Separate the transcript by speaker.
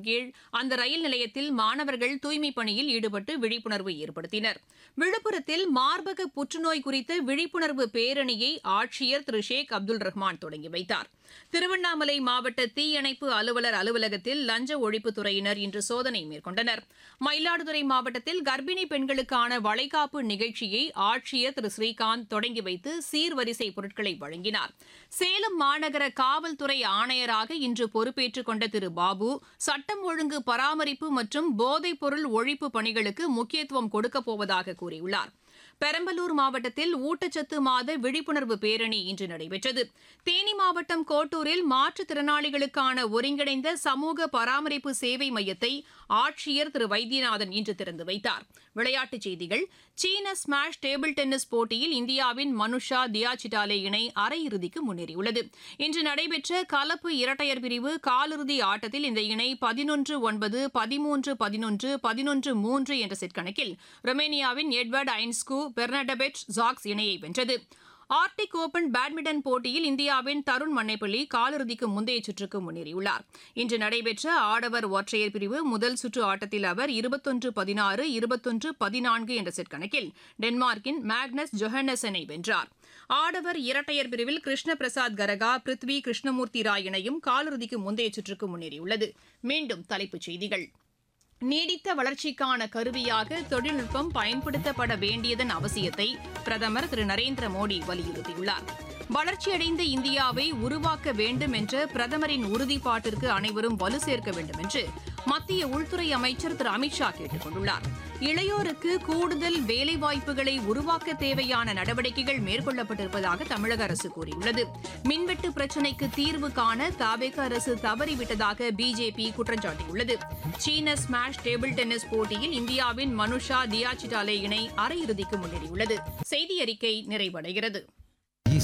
Speaker 1: திட்டத்தின் கீழ் அந்த ரயில் நிலையத்தில் மாணவர்கள் தூய்மைப் பணியில் ஈடுபட்டு விழிப்புணர்வு ஏற்படுத்தினர் விழுப்புரத்தில் மார்பக புற்றுநோய் குறித்த விழிப்புணர்வு பேரணியை ஆட்சியர் திரு ஷேக் அப்துல் ரஹ்மான் தொடங்கி வைத்தார் திருவண்ணாமலை மாவட்ட தீயணைப்பு அலுவலர் அலுவலகத்தில் லஞ்ச ஒழிப்புத்துறையினர் இன்று சோதனை மேற்கொண்டனர் மயிலாடுதுறை மாவட்டத்தில் கர்ப்பிணி பெண்களுக்கான வளைகாப்பு நிகழ்ச்சியை ஆட்சியர் திரு ஸ்ரீகாந்த் தொடங்கி வைத்து சீர்வரிசை பொருட்களை வழங்கினார் சேலம் மாநகர காவல்துறை ஆணையராக இன்று பொறுப்பேற்றுக் கொண்ட திரு பாபு சட்டம் ஒழுங்கு பராமரிப்பு மற்றும் போதைப்பொருள் ஒழிப்பு பணிகளுக்கு முக்கியத்துவம் கொடுக்கப் போவதாக கூறியுள்ளார் பெரம்பலூர் மாவட்டத்தில் ஊட்டச்சத்து மாத விழிப்புணர்வு பேரணி இன்று நடைபெற்றது தேனி மாவட்டம் கோட்டூரில் மாற்றுத்திறனாளிகளுக்கான ஒருங்கிணைந்த சமூக பராமரிப்பு சேவை மையத்தை ஆட்சியர் திரு வைத்தியநாதன் இன்று திறந்து வைத்தார் விளையாட்டுச் செய்திகள் சீன ஸ்மாஷ் டேபிள் டென்னிஸ் போட்டியில் இந்தியாவின் மனுஷா தியாசிட்டாலே இணை அரையிறுதிக்கு முன்னேறியுள்ளது இன்று நடைபெற்ற கலப்பு இரட்டையர் பிரிவு காலிறுதி ஆட்டத்தில் இந்த இணை பதினொன்று ஒன்பது பதிமூன்று பதினொன்று பதினொன்று மூன்று என்ற செட் கணக்கில் ரொமேனியாவின் எட்வர்ட் ஐன்ஸ்கு பெர்னடபெட் ஜாக்ஸ் இணையை வென்றது ஆர்டிக் ஓபன் பேட்மிண்டன் போட்டியில் இந்தியாவின் தருண் மன்னைப்பள்ளி காலிறுதிக்கு முந்தைய சுற்றுக்கு முன்னேறியுள்ளார் இன்று நடைபெற்ற ஆடவர் ஒற்றையர் பிரிவு முதல் சுற்று ஆட்டத்தில் அவர் இருபத்தொன்று பதினாறு இருபத்தொன்று பதினான்கு என்ற செட் கணக்கில் டென்மார்க்கின் மேக்னஸ் ஜொஹன்னசனை வென்றார் ஆடவர் இரட்டையர் பிரிவில் கிருஷ்ண பிரசாத் கரகா பிருத்வி கிருஷ்ணமூர்த்தி ராய் இணையும் காலிறுதிக்கு முந்தைய சுற்றுக்கு முன்னேறியுள்ளது மீண்டும் தலைப்புச் செய்திகள் நீடித்த வளர்ச்சிக்கான கருவியாக தொழில்நுட்பம் பயன்படுத்தப்பட வேண்டியதன் அவசியத்தை பிரதமர் திரு நரேந்திர மோடி வலியுறுத்தியுள்ளார் வளர்ச்சியடைந்த இந்தியாவை உருவாக்க வேண்டும் என்ற பிரதமரின் உறுதிப்பாட்டிற்கு அனைவரும் வலு சேர்க்க வேண்டும் என்று மத்திய உள்துறை அமைச்சர் திரு அமித்ஷா கேட்டுக் கொண்டுள்ளார் இளையோருக்கு கூடுதல் வேலைவாய்ப்புகளை உருவாக்க தேவையான நடவடிக்கைகள் மேற்கொள்ளப்பட்டிருப்பதாக தமிழக அரசு கூறியுள்ளது மின்வெட்டு பிரச்சினைக்கு தீர்வு காண தாவேக அரசு தவறிவிட்டதாக பிஜேபி குற்றம் சாட்டியுள்ளது சீன ஸ்மாஷ் டேபிள் டென்னிஸ் போட்டியில் இந்தியாவின் மனுஷா தியாச்சிட்டாலே இணை அரையிறுதிக்கு முன்னேறியுள்ளது செய்தி அறிக்கை நிறைவடைகிறது